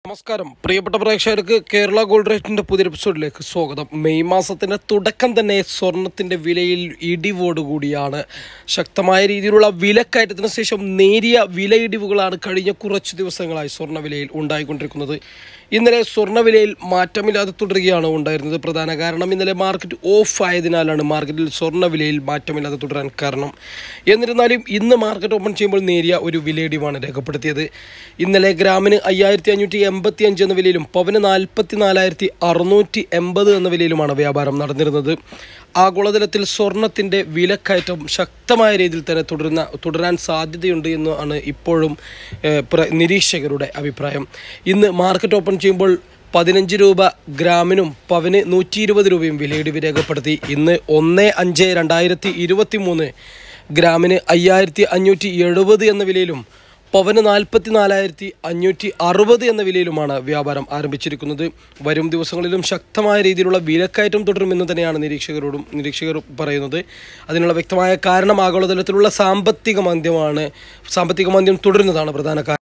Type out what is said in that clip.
നമസ്കാരം പ്രിയപ്പെട്ട പ്രേക്ഷകർക്ക് കേരള ഗോൾഡ് റേറ്റിന്റെ പുതിയ എപ്പിസോഡിലേക്ക് സ്വാഗതം മെയ് മാസത്തിന്റെ തുടക്കം തന്നെ സ്വർണത്തിന്റെ വിലയിൽ ഇടിവോടുകൂടിയാണ് ശക്തമായ രീതിയിലുള്ള വിലക്കയറ്റത്തിന് ശേഷം നേരിയ വിലയിടിവുകളാണ് കഴിഞ്ഞ കുറച്ച് ദിവസങ്ങളായി സ്വർണ്ണ വിലയിൽ ഉണ്ടായിക്കൊണ്ടിരിക്കുന്നത് ഇന്നലെ സ്വർണ്ണ വിലയിൽ മാറ്റമില്ലാതെ തുടരുകയാണ് ഉണ്ടായിരുന്നത് പ്രധാന കാരണം ഇന്നലെ മാർക്കറ്റ് ഓഫ് ആയതിനാലാണ് മാർക്കറ്റിൽ സ്വർണ്ണ വിലയിൽ മാറ്റമില്ലാതെ തുടരാൻ കാരണം എന്നിരുന്നാലും ഇന്ന് മാർക്കറ്റ് ഓപ്പൺ ചെയ്യുമ്പോൾ നേരിയ ഒരു വിലയിടിവാണ് രേഖപ്പെടുത്തിയത് ഇന്നലെ ഗ്രാമിന് അയ്യായിരത്തി അഞ്ഞൂറ്റി എൺപത്തി അഞ്ച് എന്ന വിലയിലും പവന് നാൽപ്പത്തി നാലായിരത്തി അറുന്നൂറ്റി എൺപത് എന്ന വിലയിലുമാണ് വ്യാപാരം നടന്നിരുന്നത് ആഗോളതലത്തിൽ സ്വർണത്തിൻ്റെ വിലക്കയറ്റം ശക്തമായ രീതിയിൽ തന്നെ തുടരുന്ന തുടരാൻ സാധ്യതയുണ്ട് എന്നാണ് ഇപ്പോഴും ഏഹ്, പ്ര- നിരീക്ഷകരുടെ അഭിപ്രായം ഇന്ന് മാർക്കറ്റ് ഓപ്പൺ ചെയ്യുമ്പോൾ പതിനഞ്ച് രൂപ ഗ്രാമിനും പവന് നൂറ്റി ഇരുപത് രൂപയും വിലയിടിവ് രേഖപ്പെടുത്തി ഇന്ന് ഒന്ന് അഞ്ച് രണ്ടായിരത്തി ഇരുപത്തി മൂന്ന് ഗ്രാമിന് അയ്യായിരത്തി അഞ്ഞൂറ്റി എഴുപത് എന്ന വിലയിലും പവന് നാൽപ്പത്തി നാലായിരത്തി അഞ്ഞൂറ്റി അറുപത് എന്ന വിലയിലുമാണ് വ്യാപാരം ആരംഭിച്ചിരിക്കുന്നത് വരും ദിവസങ്ങളിലും ശക്തമായ രീതിയിലുള്ള വിലക്കയറ്റം തുടരുമെന്ന് തന്നെയാണ് നിരീക്ഷകരോടും നിരീക്ഷകർ പറയുന്നത് അതിനുള്ള വ്യക്തമായ കാരണം ആഗോളതലത്തിലുള്ള സാമ്പത്തിക മാന്ദ്യമാണ് സാമ്പത്തിക മാന്ദ്യം തുടരുന്നതാണ് പ്രധാന കാരണം